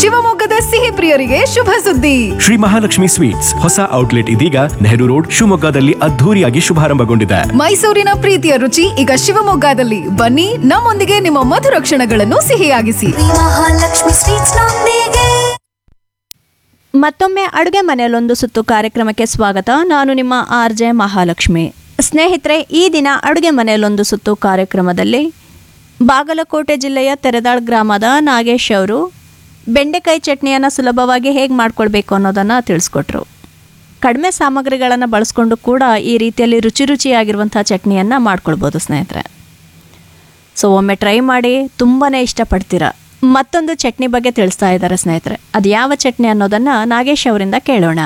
ಶಿವಮೊಗ್ಗದ ಸಿಹಿ ಪ್ರಿಯರಿಗೆ ಶುಭ ಸುದ್ದಿ ಶ್ರೀ ಮಹಾಲಕ್ಷ್ಮಿ ಸ್ವೀಟ್ಸ್ ಹೊಸ ಔಟ್ಲೆಟ್ ಇದೀಗ ನೆಹರು ರೋಡ್ ಶಿವಮೊಗ್ಗದಲ್ಲಿ ಅದ್ಧೂರಿಯಾಗಿ ಶುಭಾರಂಭಗೊಂಡಿದೆ ಮೈಸೂರಿನ ಪ್ರೀತಿಯ ರುಚಿ ಈಗ ಶಿವಮೊಗ್ಗದಲ್ಲಿ ಬನ್ನಿ ನಮ್ಮೊಂದಿಗೆ ನಿಮ್ಮ ಮಧುರ ಕ್ಷಣಗಳನ್ನು ಸಿಹಿಯಾಗಿಸಿ ಮಹಾಲಕ್ಷ್ಮಿ ಸ್ವೀಟ್ಸ್ ನೊಂದಿಗೆ ಮತ್ತೊಮ್ಮೆ ಅಡುಗೆ ಮನೆಯಲ್ಲೊಂದು ಸುತ್ತು ಕಾರ್ಯಕ್ರಮಕ್ಕೆ ಸ್ವಾಗತ ನಾನು ನಿಮ್ಮ ಆರ್ ಜೆ ಮಹಾಲಕ್ಷ್ಮಿ ಸ್ನೇಹಿತರೆ ಈ ದಿನ ಅಡುಗೆ ಮನೆಯಲ್ಲೊಂದು ಸುತ್ತು ಕಾರ್ಯಕ್ರಮದಲ್ಲಿ ಬಾಗಲಕೋಟೆ ಜಿಲ್ಲೆಯ ತೆರೆದಾಳ್ ಗ್ರಾಮದ ನಾಗೇಶ್ ಅವರು ಬೆಂಡೆಕಾಯಿ ಚಟ್ನಿಯನ್ನು ಸುಲಭವಾಗಿ ಹೇಗೆ ಮಾಡ್ಕೊಳ್ಬೇಕು ಅನ್ನೋದನ್ನು ತಿಳಿಸ್ಕೊಟ್ರು ಕಡಿಮೆ ಸಾಮಗ್ರಿಗಳನ್ನು ಬಳಸ್ಕೊಂಡು ಕೂಡ ಈ ರೀತಿಯಲ್ಲಿ ರುಚಿ ರುಚಿಯಾಗಿರುವಂಥ ಚಟ್ನಿಯನ್ನು ಮಾಡ್ಕೊಳ್ಬೋದು ಸ್ನೇಹಿತರೆ ಸೊ ಒಮ್ಮೆ ಟ್ರೈ ಮಾಡಿ ತುಂಬಾ ಇಷ್ಟಪಡ್ತೀರಾ ಮತ್ತೊಂದು ಚಟ್ನಿ ಬಗ್ಗೆ ತಿಳಿಸ್ತಾ ಇದ್ದಾರೆ ಸ್ನೇಹಿತರೆ ಅದು ಯಾವ ಚಟ್ನಿ ಅನ್ನೋದನ್ನು ನಾಗೇಶ್ ಅವರಿಂದ ಕೇಳೋಣ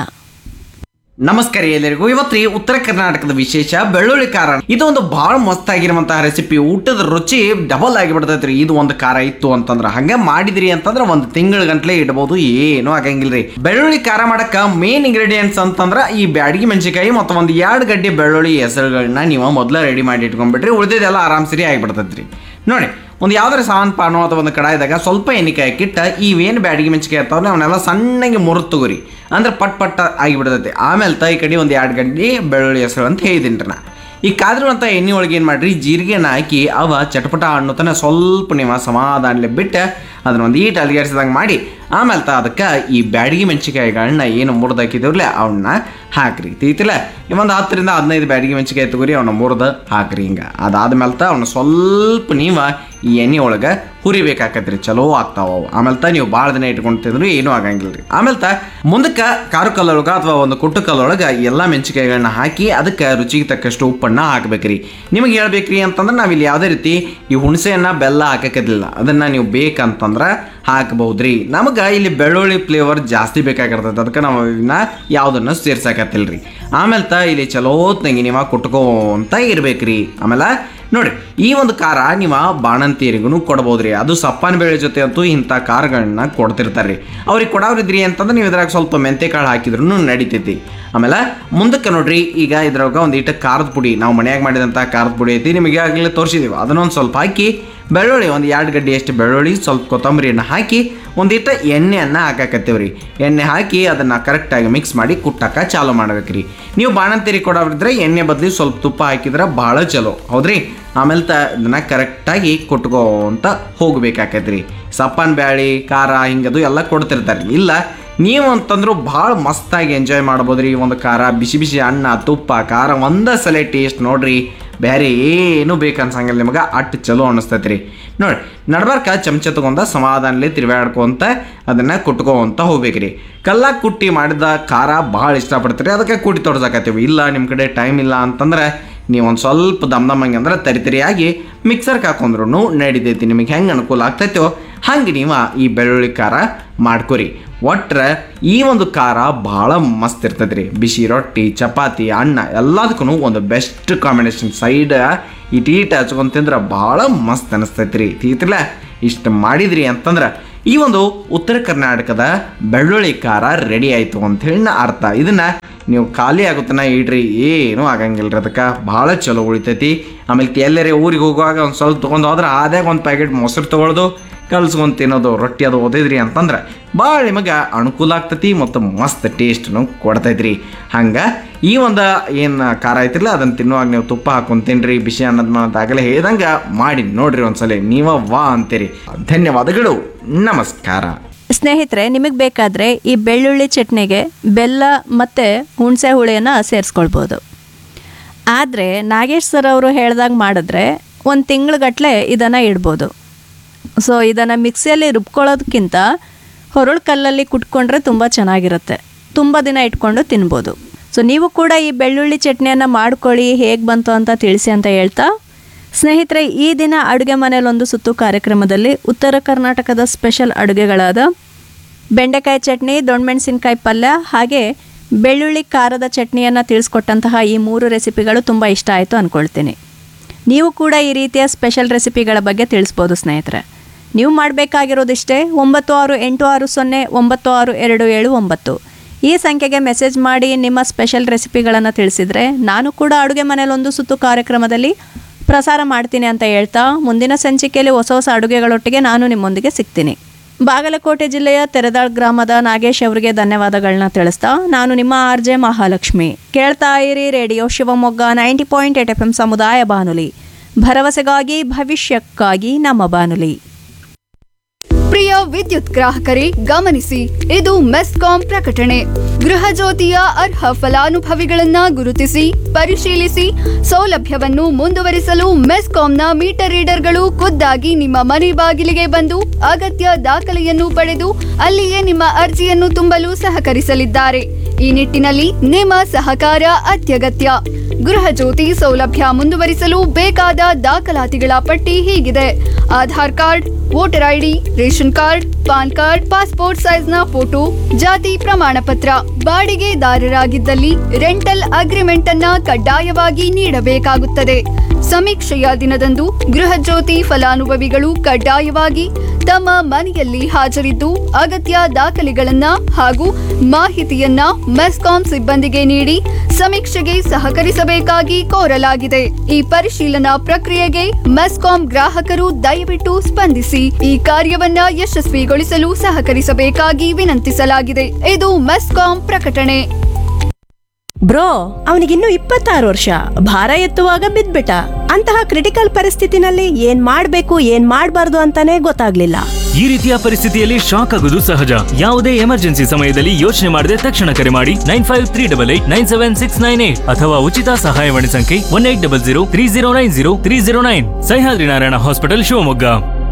ನಮಸ್ಕಾರ ಎಲ್ಲರಿಗೂ ಇವತ್ತು ರೀ ಉತ್ತರ ಕರ್ನಾಟಕದ ವಿಶೇಷ ಬೆಳ್ಳುಳ್ಳಿ ಖಾರ ಇದು ಒಂದು ಬಹಳ ಮಸ್ತ್ ಆಗಿರುವಂತಹ ರೆಸಿಪಿ ಊಟದ ರುಚಿ ಡಬಲ್ ಆಗಿ ಬಿಡ್ತೈತ್ರಿ ಇದು ಒಂದು ಖಾರ ಇತ್ತು ಅಂತಂದ್ರೆ ಹಂಗ ಮಾಡಿದ್ರಿ ಅಂತಂದ್ರೆ ಒಂದು ತಿಂಗಳ ಗಂಟ್ಲೆ ಇಡಬಹುದು ಏನು ಆಗಂಗಿಲ್ರಿ ಬೆಳ್ಳುಳ್ಳಿ ಖಾರ ಮಾಡಕ ಮೇನ್ ಇಂಗ್ರೀಡಿಯೆಂಟ್ಸ್ ಅಂತಂದ್ರೆ ಈ ಬ್ಯಾಡಗಿ ಮೆಣಸಿನಕಾಯಿ ಮತ್ತು ಒಂದು ಎರಡು ಗಡ್ಡೆ ಬೆಳ್ಳುಳ್ಳಿ ಹೆಸರುಗಳನ್ನ ನೀವು ಮೊದಲ ರೆಡಿ ಮಾಡಿ ಇಟ್ಕೊಂಡ್ಬಿಟ್ರಿ ಉಳಿದಿದ್ದೆಲ್ಲ ಆರಾಮ್ ಸರಿ ಆಗಿಬಿಡ್ತೈತ್ರಿ ನೋಡಿ ಒಂದು ಯಾವ್ದಾರ ಸಾಮಾನು ಪಾನು ಅಥವಾ ಒಂದು ಕಡಾಯಿದಾಗ ಸ್ವಲ್ಪ ಎಣ್ಣೆಕಾಯಿ ಹಾಕಿಟ್ಟ ಇವೇನು ಬ್ಯಾಡಿಗೆ ಮೆಣಸಿಕಾಯಿ ಇರ್ತಾವಲ್ಲ ಅವನ್ನೆಲ್ಲ ಸಣ್ಣಗೆ ಮುರಿದು ತಗೋರಿ ಅಂದ್ರೆ ಪಟ್ ಪಟ್ ಆಗಿಬಿಡ್ತೈತಿ ಆಮೇಲೆ ತಾಯಿ ಕಡೆ ಒಂದು ಎರಡು ಗಂಟೆ ಬೆಳ್ಳುಳ್ಳಿ ಹೆಸರು ಅಂತ ಹೇಳಿದ್ದೀನಿ ನಾ ಈ ಕಾದಿರುವಂಥ ಎಣ್ಣೆ ಒಳಗೆ ಏನು ಮಾಡ್ರಿ ಜೀರಿಗೆನ ಹಾಕಿ ಅವ ಚಟಪಟ ಅನ್ನೋತನ ಸ್ವಲ್ಪ ನೀವು ಸಮಾಧಾನಲೆ ಬಿಟ್ಟು ಅದನ್ನ ಒಂದು ಈಟ್ ಅಲ್ಗರಿಸಿದಂಗೆ ಮಾಡಿ ಆಮೇಲೆ ತ ಅದಕ್ಕೆ ಈ ಬ್ಯಾಡಗಿ ಮೆಣಸಿಕಾಯಿಗಳನ್ನ ಏನು ಮುರಿದು ಹಾಕಿದವ್ರಲ್ಲ ಅವನ್ನ ಹಾಕ್ರಿ ತೀತಿಲ್ಲ ಒಂದು ಹತ್ತರಿಂದ ಹದಿನೈದು ಬ್ಯಾಡಗಿ ಮೆಣಸಿಕಾಯಿ ತಗೋರಿ ಅವನ್ನ ಮುರಿದು ಹಾಕ್ರಿ ಹಿಂಗೆ ಅದಾದ್ಮೇಲೆ ತ ಅವನ್ನ ಸ್ವಲ್ಪ ನೀವು ಈ ಎಣ್ಣೆ ಒಳಗೆ ಹುರಿಬೇಕಾಕತ್ರಿ ಚಲೋ ಆಗ್ತಾವ ಅವು ಆಮೇಲೆ ತ ನೀವು ಭಾಳ ದಿನ ಇಟ್ಕೊಂಡು ತಿಂದ್ರು ಏನೂ ಆಗಂಗಿಲ್ಲ ರೀ ಆಮೇಲೆ ತ ಮುಂದಕ್ಕೆ ಕಾರು ಕಲ್ಲೊಳಗೆ ಅಥವಾ ಒಂದು ಕುಟ್ಟು ಕಲ್ಲೊಳಗೆ ಎಲ್ಲ ಮೆಣಸಿಕಾಯಿಗಳನ್ನ ಹಾಕಿ ಅದಕ್ಕೆ ರುಚಿಗೆ ತಕ್ಕಷ್ಟು ಉಪ್ಪನ್ನ ಹಾಕ್ಬೇಕ್ರಿ ನಿಮಗೆ ಹೇಳ್ಬೇಕ್ರಿ ಅಂತಂದ್ರೆ ನಾವಿಲ್ಲಿ ಯಾವುದೇ ರೀತಿ ಈ ಹುಣಸೆಯನ್ನ ಬೆಲ್ಲ ಹಾಕಕ್ಕಿಲ್ಲ ಅದನ್ನ ನೀವು ಬೇಕಂತಂದ್ರೆ ಹಾಕಬಹುದ್ರಿ ನಮಗೆ ಇಲ್ಲಿ ಬೆಳ್ಳುಳ್ಳಿ ಫ್ಲೇವರ್ ಜಾಸ್ತಿ ಬೇಕಾಗಿರ್ತೈತೆ ಅದಕ್ಕೆ ನಾವು ಇವನ್ನ ಯಾವುದನ್ನು ಸೇರ್ಸಕತ್ತಿಲ್ರಿ ಆಮೇಲೆ ತ ಇಲ್ಲಿ ಚಲೋ ತಂಗಿ ನೀವು ಕುಟ್ಕೋಂತ ಇರ್ಬೇಕ್ರಿ ಆಮೇಲೆ ನೋಡಿ ಈ ಒಂದು ಖಾರ ನೀವು ಬಾಣಂತಿಯರಿಗೂ ಕೊಡ್ಬೋದ್ರಿ ಅದು ಸಪ್ಪನ ಬೇಳೆ ಜೊತೆ ಅಂತೂ ಇಂಥ ಖಾರಗಳನ್ನ ಕೊಡ್ತಿರ್ತಾರೆ ಅವ್ರಿಗೆ ಕೊಡೋರಿದ್ರಿ ಅಂತಂದ್ರೆ ನೀವು ಇದ್ರಾಗ ಸ್ವಲ್ಪ ಮೆಂತೆ ಕಾಳು ಹಾಕಿದ್ರು ನಡಿತೈತಿ ಆಮೇಲೆ ಮುಂದಕ್ಕೆ ನೋಡ್ರಿ ಈಗ ಇದ್ರಾಗ ಒಂದು ಇಟ್ಟ ಖಾರದ ಪುಡಿ ನಾವು ಮನ್ಯಾಗ ಮಾಡಿದಂಥ ಖಾರದ ಪುಡಿ ಐತಿ ನಿಮಗೆ ಆಗಲೇ ತೋರಿಸಿದೀವಿ ಅದನ್ನೊಂದು ಸ್ವಲ್ಪ ಹಾಕಿ ಬೆಳ್ಳುಳ್ಳಿ ಒಂದು ಎರಡು ಗಡ್ಡೆ ಅಷ್ಟು ಬೆಳ್ಳುಳ್ಳಿ ಸ್ವಲ್ಪ ಕೊತ್ತಂಬರಿಯನ್ನು ಹಾಕಿ ಒಂದಿಟ್ಟು ಎಣ್ಣೆಯನ್ನು ಹಾಕಾಕತ್ತೀವ್ರಿ ಎಣ್ಣೆ ಹಾಕಿ ಅದನ್ನು ಕರೆಕ್ಟಾಗಿ ಮಿಕ್ಸ್ ಮಾಡಿ ಕುಟ್ಟಕ್ಕೆ ಚಾಲು ಮಾಡ್ಬೇಕ್ರಿ ನೀವು ಬಾಣಂತಿರಿ ಕೊಡೋರಿದ್ರೆ ಎಣ್ಣೆ ಬದಲಿ ಸ್ವಲ್ಪ ತುಪ್ಪ ಹಾಕಿದ್ರೆ ಭಾಳ ಚಲೋ ಹೌದ್ರಿ ಆಮೇಲೆ ತ ಇದನ್ನ ಕರೆಕ್ಟಾಗಿ ಕುಟ್ಕೋ ಅಂತ ಹೋಗ್ಬೇಕಾಕೈತ್ರಿ ಸಪ್ಪನ್ ಬ್ಯಾಳಿ ಖಾರ ಹಿಂಗದು ಎಲ್ಲ ಕೊಡ್ತಿರ್ತಾರೆ ಇಲ್ಲ ನೀವು ಅಂತಂದ್ರು ಭಾಳ ಮಸ್ತಾಗಿ ಎಂಜಾಯ್ ಮಾಡ್ಬೋದು ರೀ ಒಂದು ಖಾರ ಬಿಸಿ ಬಿಸಿ ಅನ್ನ ತುಪ್ಪ ಖಾರ ಒಂದೇ ಸಲ ಟೇಸ್ಟ್ ನೋಡ್ರಿ ಬೇರೆ ಏನು ಬೇಕು ಅನ್ಸಂಗಿಲ್ಲ ನಿಮಗೆ ಅಟ್ಟು ಚಲೋ ಅನಿಸ್ತೈತೆ ರೀ ನೋಡಿ ನಡ್ಬಾರ್ಕ ಚಮಚ ತಗೊಂಡ ಸಮಾಧಾನಲಿ ತಿರುಗಾಡ್ಕೊಂತ ಅದನ್ನು ಕುಟ್ಕೋಂತ ಹೋಗ್ಬೇಕ್ರಿ ಕಲ್ಲಾಗ ಕುಟ್ಟಿ ಮಾಡಿದ ಖಾರ ಭಾಳ ಇಷ್ಟಪಡ್ತೀರಿ ಅದಕ್ಕೆ ಕುಟ್ಟಿ ತೋರ್ಸಕತ್ತೀವಿ ಇಲ್ಲ ನಿಮ್ಮ ಕಡೆ ಟೈಮ್ ಇಲ್ಲ ಅಂತಂದ್ರೆ ನೀವು ಒಂದು ಸ್ವಲ್ಪ ದಮ್ ದಮ್ಮಂಗೆ ಅಂದ್ರೆ ತರಿತರಿಯಾಗಿ ಮಿಕ್ಸರ್ಗೆ ಹಾಕೊಂಡ್ರು ನಡಿತೈತಿ ನಿಮಗೆ ಹೆಂಗೆ ಅನುಕೂಲ ಆಗ್ತೈತೋ ಹಂಗೆ ನೀವು ಈ ಬೆಳ್ಳುಳ್ಳಿ ಖಾರ ಮಾಡ್ಕೊರಿ ಒಟ್ರೆ ಈ ಒಂದು ಖಾರ ಭಾಳ ಮಸ್ತ್ ಇರ್ತೈತೆ ರೀ ಬಿಸಿ ರೊಟ್ಟಿ ಚಪಾತಿ ಅನ್ನ ಎಲ್ಲದಕ್ಕೂ ಒಂದು ಬೆಸ್ಟ್ ಕಾಂಬಿನೇಷನ್ ಸೈಡ್ ಇಟೀಟ್ ಹಚ್ಕೊಂಡ್ ತಿಂದ್ರೆ ಭಾಳ ಮಸ್ತ್ ಅನಿಸ್ತೈತೆ ರೀ ತೀತಿಲ್ಲ ಇಷ್ಟು ಮಾಡಿದ್ರಿ ಅಂತಂದ್ರೆ ಈ ಒಂದು ಉತ್ತರ ಕರ್ನಾಟಕದ ಬೆಳ್ಳುಳ್ಳಿ ಖಾರ ರೆಡಿ ಆಯಿತು ಅಂಥೇಳಿ ನಾ ಅರ್ಥ ಇದನ್ನ ನೀವು ಖಾಲಿ ಆಗುತ್ತನ ಇಡ್ರಿ ಏನೂ ಆಗಂಗಿಲ್ಲ ರೀ ಅದಕ್ಕೆ ಭಾಳ ಚಲೋ ಉಳಿತೈತಿ ಆಮೇಲೆ ಎಲ್ಲರೇ ಊರಿಗೆ ಹೋಗುವಾಗ ಒಂದು ಸ್ವಲ್ಪ ತೊಗೊಂಡು ಹೋದ್ರೆ ಆದ್ಯಾಗ ಒಂದು ಪ್ಯಾಕೆಟ್ ಮೊಸರು ತೊಗೊಳ್ದು ಕಲ್ಸ್ಕೊಂಡು ತಿನ್ನೋದು ರೊಟ್ಟಿ ಅದು ಓದಿದ್ರಿ ಅಂತಂದ್ರೆ ಭಾಳ ನಿಮಗೆ ಅನುಕೂಲ ಆಗ್ತೈತಿ ಮತ್ತು ಮಸ್ತ್ ಟೇಸ್ಟ್ನು ಕೊಡ್ತೈತ್ರಿ ಹಂಗೆ ಈ ಒಂದು ಏನು ಖಾರ ಐತಿಲ್ಲ ಅದನ್ನು ತಿನ್ನುವಾಗ ನೀವು ತುಪ್ಪ ಹಾಕೊಂಡು ತಿನ್ರಿ ಬಿಸಿ ಅನ್ನೋದು ಮಾತಾಗಲೇ ಹೇಳ್ದಂಗೆ ಮಾಡಿ ನೋಡ್ರಿ ಒಂದ್ಸಲ ನೀವ ವಾ ಅಂತೀರಿ ಧನ್ಯವಾದಗಳು ನಮಸ್ಕಾರ ಸ್ನೇಹಿತರೆ ನಿಮಗೆ ಬೇಕಾದರೆ ಈ ಬೆಳ್ಳುಳ್ಳಿ ಚಟ್ನಿಗೆ ಬೆಲ್ಲ ಮತ್ತು ಹುಣಸೆ ಹುಳಿಯನ್ನು ಸೇರಿಸ್ಕೊಳ್ಬೋದು ಆದರೆ ನಾಗೇಶ್ ಸರ್ ಅವರು ಹೇಳ್ದಾಗ ಮಾಡಿದ್ರೆ ಒಂದು ತಿಂಗ್ಳುಗಟ್ಟಲೆ ಇದನ್ನು ಇಡ್ಬೋದು ಸೊ ಇದನ್ನು ಮಿಕ್ಸಿಯಲ್ಲಿ ರುಬ್ಕೊಳ್ಳೋದಕ್ಕಿಂತ ಹೊರಳು ಕಲ್ಲಲ್ಲಿ ಕುಟ್ಕೊಂಡ್ರೆ ತುಂಬ ಚೆನ್ನಾಗಿರುತ್ತೆ ತುಂಬ ದಿನ ಇಟ್ಕೊಂಡು ತಿನ್ಬೋದು ಸೊ ನೀವು ಕೂಡ ಈ ಬೆಳ್ಳುಳ್ಳಿ ಚಟ್ನಿಯನ್ನು ಮಾಡ್ಕೊಳ್ಳಿ ಹೇಗೆ ಬಂತು ಅಂತ ತಿಳಿಸಿ ಅಂತ ಹೇಳ್ತಾ ಸ್ನೇಹಿತರೆ ಈ ದಿನ ಅಡುಗೆ ಮನೆಯಲ್ಲೊಂದು ಸುತ್ತು ಕಾರ್ಯಕ್ರಮದಲ್ಲಿ ಉತ್ತರ ಕರ್ನಾಟಕದ ಸ್ಪೆಷಲ್ ಅಡುಗೆಗಳಾದ ಬೆಂಡೆಕಾಯಿ ಚಟ್ನಿ ದೊಣ್ಣಮೆಣಸಿನ್ಕಾಯಿ ಪಲ್ಯ ಹಾಗೆ ಬೆಳ್ಳುಳ್ಳಿ ಖಾರದ ಚಟ್ನಿಯನ್ನು ತಿಳಿಸ್ಕೊಟ್ಟಂತಹ ಈ ಮೂರು ರೆಸಿಪಿಗಳು ತುಂಬ ಇಷ್ಟ ಆಯಿತು ಅಂದ್ಕೊಳ್ತೀನಿ ನೀವು ಕೂಡ ಈ ರೀತಿಯ ಸ್ಪೆಷಲ್ ರೆಸಿಪಿಗಳ ಬಗ್ಗೆ ತಿಳಿಸ್ಬೋದು ಸ್ನೇಹಿತರೆ ನೀವು ಮಾಡಬೇಕಾಗಿರೋದಿಷ್ಟೇ ಒಂಬತ್ತು ಆರು ಎಂಟು ಆರು ಸೊನ್ನೆ ಒಂಬತ್ತು ಆರು ಎರಡು ಏಳು ಒಂಬತ್ತು ಈ ಸಂಖ್ಯೆಗೆ ಮೆಸೇಜ್ ಮಾಡಿ ನಿಮ್ಮ ಸ್ಪೆಷಲ್ ರೆಸಿಪಿಗಳನ್ನು ತಿಳಿಸಿದರೆ ನಾನು ಕೂಡ ಅಡುಗೆ ಮನೆಯಲ್ಲೊಂದು ಸುತ್ತು ಕಾರ್ಯಕ್ರಮದಲ್ಲಿ ಪ್ರಸಾರ ಮಾಡ್ತೀನಿ ಅಂತ ಹೇಳ್ತಾ ಮುಂದಿನ ಸಂಚಿಕೆಯಲ್ಲಿ ಹೊಸ ಹೊಸ ಅಡುಗೆಗಳೊಟ್ಟಿಗೆ ನಾನು ನಿಮ್ಮೊಂದಿಗೆ ಸಿಗ್ತೀನಿ ಬಾಗಲಕೋಟೆ ಜಿಲ್ಲೆಯ ತೆರೆದಾಳ್ ಗ್ರಾಮದ ನಾಗೇಶ್ ಅವರಿಗೆ ಧನ್ಯವಾದಗಳನ್ನ ತಿಳಿಸ್ತಾ ನಾನು ನಿಮ್ಮ ಆರ್ ಜೆ ಮಹಾಲಕ್ಷ್ಮಿ ಕೇಳ್ತಾ ಇರಿ radio Shivamogga ninety point eight F M ಸಮುದಾಯ ಬಾನುಲಿ ಭರವಸೆಗಾಗಿ ಭವಿಷ್ಯಕ್ಕಾಗಿ ನಮ್ಮ ಬಾನುಲಿ ಪ್ರಿಯ ವಿದ್ಯುತ್ ಗ್ರಾಹಕರೇ ಗಮನಿಸಿ ಇದು ಮೆಸ್ಕಾಂ ಪ್ರಕಟಣೆ ಗೃಹ ಜ್ಯೋತಿಯ ಅರ್ಹ ಫಲಾನುಭವಿಗಳನ್ನ ಗುರುತಿಸಿ ಪರಿಶೀಲಿಸಿ ಸೌಲಭ್ಯವನ್ನು ಮುಂದುವರಿಸಲು ಮೆಸ್ಕಾಂನ ಮೀಟರ್ ರೀಡರ್ಗಳು ಖುದ್ದಾಗಿ ನಿಮ್ಮ ಮನೆ ಬಾಗಿಲಿಗೆ ಬಂದು ಅಗತ್ಯ ದಾಖಲೆಯನ್ನು ಪಡೆದು ಅಲ್ಲಿಯೇ ನಿಮ್ಮ ಅರ್ಜಿಯನ್ನು ತುಂಬಲು ಸಹಕರಿಸಲಿದ್ದಾರೆ ಈ ನಿಟ್ಟಿನಲ್ಲಿ ನಿಮ್ಮ ಸಹಕಾರ ಅತ್ಯಗತ್ಯ ಗೃಹ ಜ್ಯೋತಿ ಸೌಲಭ್ಯ ಮುಂದುವರಿಸಲು ಬೇಕಾದ ದಾಖಲಾತಿಗಳ ಪಟ್ಟಿ ಹೀಗಿದೆ Aadhaar card voter ID ration card PAN card passport ಸೈಜ್ನ ಫೋಟೋ ಜಾತಿ ಪ್ರಮಾಣ ಪತ್ರ ಬಾಡಿಗೆದಾರರಾಗಿದ್ದಲ್ಲಿ ರೆಂಟಲ್ ಅಗ್ರಿಮೆಂಟ್ ಅನ್ನ ಕಡ್ಡಾಯವಾಗಿ ನೀಡಬೇಕಾಗುತ್ತದೆ ಸಮೀಕ್ಷೆಯ ದಿನದಂದು ಗೃಹ ಜ್ಯೋತಿ ಫಲಾನುಭವಿಗಳು ಕಡ್ಡಾಯವಾಗಿ ತಮ್ಮ ಮನೆಯಲ್ಲಿ ಹಾಜರಿದ್ದು ಅಗತ್ಯ ದಾಖಲೆಗಳನ್ನ ಹಾಗೂ ಮಾಹಿತಿಯನ್ನ ಮೆಸ್ಕಾಂ ಸಿಬ್ಬಂದಿಗೆ ನೀಡಿ ಸಮೀಕ್ಷೆಗೆ ಸಹಕರಿಸಬೇಕಾಗಿ ಕೋರಲಾಗಿದೆ ಈ ಪರಿಶೀಲನಾ ಪ್ರಕ್ರಿಯೆಗೆ ಮೆಸ್ಕಾಂ ಗ್ರಾಹಕರು ದಯವಿಟ್ಟು ಸ್ಪಂದಿಸಿ ಈ ಕಾರ್ಯವನ್ನ ಯಶಸ್ವಿಗೊಳಿಸಲು ಸಹಕರಿಸಬೇಕಾಗಿ ವಿನಂತಿಸಲಾಗಿದೆ ಇದು ಮೆಸ್ಕಾಂ ಪ್ರಕಟಣೆ ಬ್ರೋ ಅವನಿಗಿನ್ನು ಇಪ್ಪತ್ತಾರು ವರ್ಷ ಭಾರ ಎತ್ತುವಾಗ ಬಿದ್ಬಿಟ್ಟ ಅಂತಹ ಕ್ರಿಟಿಕಲ್ ಪರಿಸ್ಥಿತಿನಲ್ಲಿ ಏನ್ ಮಾಡ್ಬೇಕು ಏನ್ ಮಾಡ್ಬಾರ್ದು ಅಂತಾನೆ ಗೊತ್ತಾಗ್ಲಿಲ್ಲ ಈ ರೀತಿಯ ಪರಿಸ್ಥಿತಿಯಲ್ಲಿ ಶಾಕ್ ಆಗೋದು ಸಹಜ ಯಾವುದೇ ಎಮರ್ಜೆನ್ಸಿ ಸಮಯದಲ್ಲಿ ಯೋಚನೆ ಮಾಡದೆ ತಕ್ಷಣ ಕರೆ ಮಾಡಿ nine five three double eight nine seven six nine eight ಅಥವಾ ಉಚಿತ ಸಹಾಯವಾಣಿ ಸಂಖ್ಯೆ one eight double zero three zero nine zero three zero nine Sahyadri Narayana hospital Shivamogga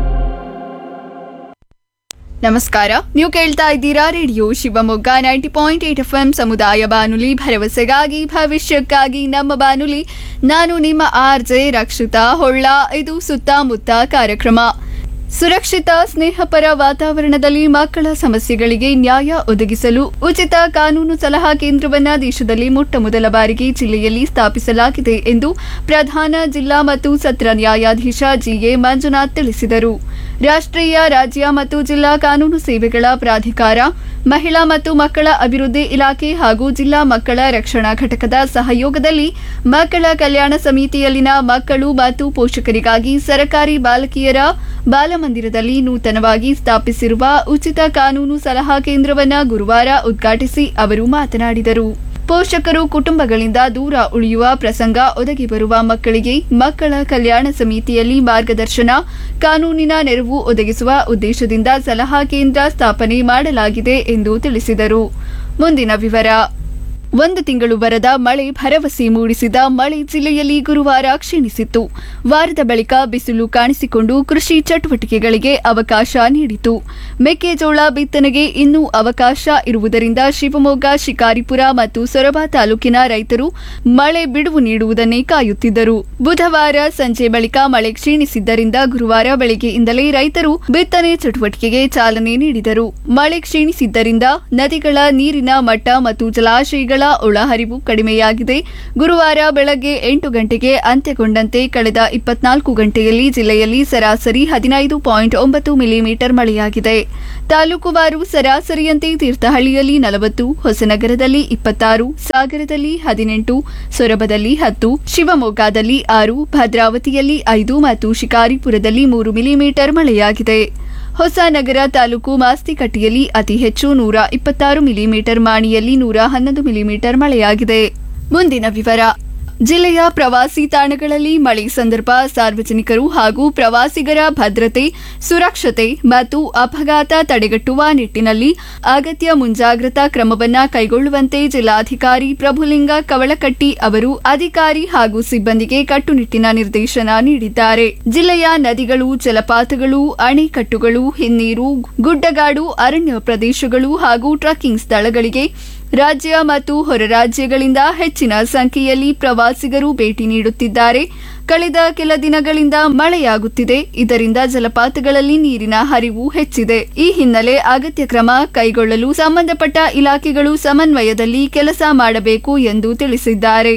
ನಮಸ್ಕಾರ ನೀವು ಕೇಳ್ತಾ ಇದ್ದೀರಾ radio Shivamogga ninety point eight F M ಸಮುದಾಯ ಬಾನುಲಿ ಭರವಸೆಗಾಗಿ ಭವಿಷ್ಯಕ್ಕಾಗಿ ನಮ್ಮ ಬಾನುಲಿ ನಾನು ನಿಮ್ಮ ಆರ್ ಜೆ ರಕ್ಷಿತಾ ಹೊಳ್ಳ ಇದು ಸುತ್ತಮುತ್ತ ಕಾರ್ಯಕ್ರಮ ಸುರಕ್ಷಿತ ಸ್ನೇಹಪರ ವಾತಾವರಣದಲ್ಲಿ ಮಕ್ಕಳ ಸಮಸ್ಯೆಗಳಿಗೆ ನ್ಯಾಯ ಒದಗಿಸಲು ಉಚಿತ ಕಾನೂನು ಸಲಹಾ ಕೇಂದ್ರವನ್ನ ದೇಶದಲ್ಲಿ ಮೊಟ್ಟ ಮೊದಲ ಬಾರಿಗೆ ಜಿಲ್ಲೆಯಲ್ಲಿ ಸ್ಥಾಪಿಸಲಾಗಿದೆ ಎಂದು ಪ್ರಧಾನ ಜಿಲ್ಲಾ ಮತ್ತು ಸತ್ರ ನ್ಯಾಯಾಧೀಶ ಜಿಎ ಮಂಜುನಾಥ್ ತಿಳಿಸಿದರು ರಾಷ್ಟ್ರೀಯ ರಾಜ್ಯ ಮತ್ತು ಜಿಲ್ಲಾ ಕಾನೂನು ಸೇವೆಗಳ ಪ್ರಾಧಿಕಾರ ಮಹಿಳಾ ಮತ್ತು ಮಕ್ಕಳ ಅಭಿವೃದ್ಧಿ ಇಲಾಖೆ ಹಾಗೂ ಜಿಲ್ಲಾ ಮಕ್ಕಳ ರಕ್ಷಣಾ ಘಟಕದ ಸಹಯೋಗದಲ್ಲಿ ಮಕ್ಕಳ ಕಲ್ಯಾಣ ಸಮಿತಿಯಲ್ಲಿನ ಮಕ್ಕಳು ಮತ್ತು ಪೋಷಕರಿಗಾಗಿ ಸರಕಾರಿ ಬಾಲಕಿಯರ ಬಾಲಮಂದಿರದಲ್ಲಿ ನೂತನವಾಗಿ ಸ್ಥಾಪಿಸಿರುವ ಉಚಿತ ಕಾನೂನು ಸಲಹಾ ಕೇಂದ್ರವನ್ನ ಗುರುವಾರ ಉದ್ಘಾಟಿಸಿ ಅವರು ಮಾತನಾಡಿದರು ಪೋಷಕರು ಕುಟುಂಬಗಳಿಂದ ದೂರ ಉಳಿಯುವ ಪ್ರಸಂಗ ಒದಗಿ ಬರುವ ಮಕ್ಕಳಿಗೆ ಮಕ್ಕಳ ಕಲ್ಯಾಣ ಸಮಿತಿಯಲ್ಲಿ ಮಾರ್ಗದರ್ಶನ ಕಾನೂನಿನ ನೆರವು ಒದಗಿಸುವ ಉದ್ದೇಶದಿಂದ ಸಲಹಾ ಕೇಂದ್ರ ಸ್ಥಾಪನೆ ಮಾಡಲಾಗಿದೆ ಎಂದು ತಿಳಿಸಿದರು ಮುಂದಿನ ವಿವರ ಒಂದು ತಿಂಗಳು ಬರದ ಮಳೆ ಭರವಸೆ ಮೂಡಿಸಿದ ಮಳೆ ಜಿಲ್ಲೆಯಲ್ಲಿ ಗುರುವಾರ ಕ್ಷೀಣಿಸಿತ್ತು ವಾರದ ಬಳಿಕ ಬಿಸಿಲು ಕಾಣಿಸಿಕೊಂಡು ಕೃಷಿ ಚಟುವಟಿಕೆಗಳಿಗೆ ಅವಕಾಶ ನೀಡಿತು ಮೆಕ್ಕೆಜೋಳ ಬಿತ್ತನೆಗೆ ಇನ್ನೂ ಅವಕಾಶ ಇರುವುದರಿಂದ ಶಿವಮೊಗ್ಗ ಶಿಕಾರಿಪುರ ಮತ್ತು ಸೊರಬ ತಾಲೂಕಿನ ರೈತರು ಮಳೆ ಬಿಡುವು ನೀಡುವುದನ್ನೇ ಕಾಯುತ್ತಿದ್ದರು ಬುಧವಾರ ಸಂಜೆ ಬಳಿಕ ಮಳೆ ಕ್ಷೀಣಿಸಿದ್ದರಿಂದ ಗುರುವಾರ ಬೆಳಗ್ಗೆಯಿಂದಲೇ ರೈತರು ಬಿತ್ತನೆ ಚಟುವಟಿಕೆಗೆ ಚಾಲನೆ ನೀಡಿದರು ಮಳೆ ಕ್ಷೀಣಿಸಿದ್ದರಿಂದ ನದಿಗಳ ನೀರಿನ ಮಟ್ಟ ಮತ್ತು ಜಲಾಶಯಗಳ ಒಳಹರಿವು ಕಡಿಮೆಯಾಗಿದೆ ಗುರುವಾರ ಬೆಳಗ್ಗೆ ಎಂಟು ಗಂಟೆಗೆ ಅಂತ್ಯಗೊಂಡಂತೆ ಕಳೆದ ಇಪ್ಪತ್ನಾಲ್ಕು ಗಂಟೆಯಲ್ಲಿ ಜಿಲ್ಲೆಯಲ್ಲಿ ಸರಾಸರಿ ಹದಿನೈದು ಪಾಯಿಂಟ್ ಒಂಬತ್ತು ಮಿಲಿಮೀಟರ್ ಮಳೆಯಾಗಿದೆ ತಾಲೂಕುವಾರು ಸರಾಸರಿಯಂತೆ ತೀರ್ಥಹಳ್ಳಿಯಲ್ಲಿ ನಲವತ್ತು ಹೊಸನಗರದಲ್ಲಿ ಇಪ್ಪತ್ತಾರು ಸಾಗರದಲ್ಲಿ ಹದಿನೆಂಟು ಸೊರಬದಲ್ಲಿ ಹತ್ತು ಶಿವಮೊಗ್ಗದಲ್ಲಿ ಆರು ಭದ್ರಾವತಿಯಲ್ಲಿ ಐದು ಮತ್ತು ಶಿಕಾರಿಪುರದಲ್ಲಿ ಮೂರು ಮಿಲಿಮೀಟರ್ ಮಳೆಯಾಗಿದೆ ಹೊಸನಗರ ತಾಲೂಕು ಮಾಸ್ತಿಕಟ್ಟಿಯಲ್ಲಿ ಅತಿ ಹೆಚ್ಚು ನೂರ ಇಪ್ಪತ್ತಾರು ಮಿಲಿಮೀಟರ್ ಮಾಣಿಯಲ್ಲಿ ನೂರ ಹನ್ನೊಂದು ಮಿಲಿಮೀಟರ್ ಮಳೆಯಾಗಿದೆ ಮುಂದಿನ ವಿವರ ಜಿಲ್ಲೆಯ ಪ್ರವಾಸಿ ತಾಣಗಳಲ್ಲಿ ಮಳೆ ಸಂದರ್ಭ ಸಾರ್ವಜನಿಕರು ಹಾಗೂ ಪ್ರವಾಸಿಗರ ಭದ್ರತೆ ಸುರಕ್ಷತೆ ಮತ್ತು ಅಪಘಾತ ತಡೆಗಟ್ಟುವ ನಿಟ್ಟಿನಲ್ಲಿ ಅಗತ್ಯ ಮುಂಜಾಗ್ರತಾ ಕ್ರಮವನ್ನ ಕೈಗೊಳ್ಳುವಂತೆ ಜಿಲ್ಲಾಧಿಕಾರಿ ಪ್ರಭುಲಿಂಗ ಕವಳಕಟ್ಟಿ ಅವರು ಅಧಿಕಾರಿ ಹಾಗೂ ಸಿಬ್ಬಂದಿಗೆ ಕಟ್ಟುನಿಟ್ಟಿನ ನಿರ್ದೇಶನ ನೀಡಿದ್ದಾರೆ ಜಿಲ್ಲೆಯ ನದಿಗಳು ಜಲಪಾತಗಳು ಅಣೆಕಟ್ಟುಗಳು ಹಿನ್ನೀರು ಗುಡ್ಡಗಾಡು ಅರಣ್ಯ ಪ್ರದೇಶಗಳು ಹಾಗೂ ಟ್ರಕ್ಕಿಂಗ್ ಸ್ಥಳಗಳಿಗೆ ರಾಜ್ಯ ಮತ್ತು ಹೊರ ರಾಜ್ಯಗಳಿಂದ ಹೆಚ್ಚಿನ ಸಂಖ್ಯೆಯಲ್ಲಿ ಪ್ರವಾಸಿಗರು ಭೇಟಿ ನೀಡುತ್ತಿದ್ದಾರೆ ಕಳೆದ ಕೆಲ ದಿನಗಳಿಂದ ಮಳೆಯಾಗುತ್ತಿದೆ ಇದರಿಂದ ಜಲಪಾತಗಳಲ್ಲಿ ನೀರಿನ ಹರಿವು ಹೆಚ್ಚಿದೆ ಈ ಹಿನ್ನೆಲೆ ಅಗತ್ಯ ಕ್ರಮ ಕೈಗೊಳ್ಳಲು ಸಂಬಂಧಪಟ್ಟ ಇಲಾಖೆಗಳು ಸಮನ್ವಯದಲ್ಲಿ ಕೆಲಸ ಮಾಡಬೇಕು ಎಂದು ತಿಳಿಸಿದ್ದಾರೆ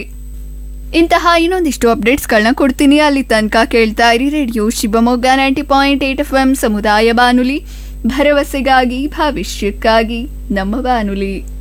ಇಂತಹ ಇನ್ನೊಂದಿಷ್ಟು ಅಪ್ಡೇಟ್ಸ್ಗಳನ್ನ ಕೊಡ್ತೀನಿ ಅಲ್ಲಿ ತನಕ ಕೇಳ್ತಾ ಇರಿ radio Shivamogga ninety point eight F M ಸಮುದಾಯ ಬಾನುಲಿ ಭರವಸೆಗಾಗಿ ಭವಿಷ್ಯಕ್ಕಾಗಿ ನಮ್ಮ ಬಾನುಲಿ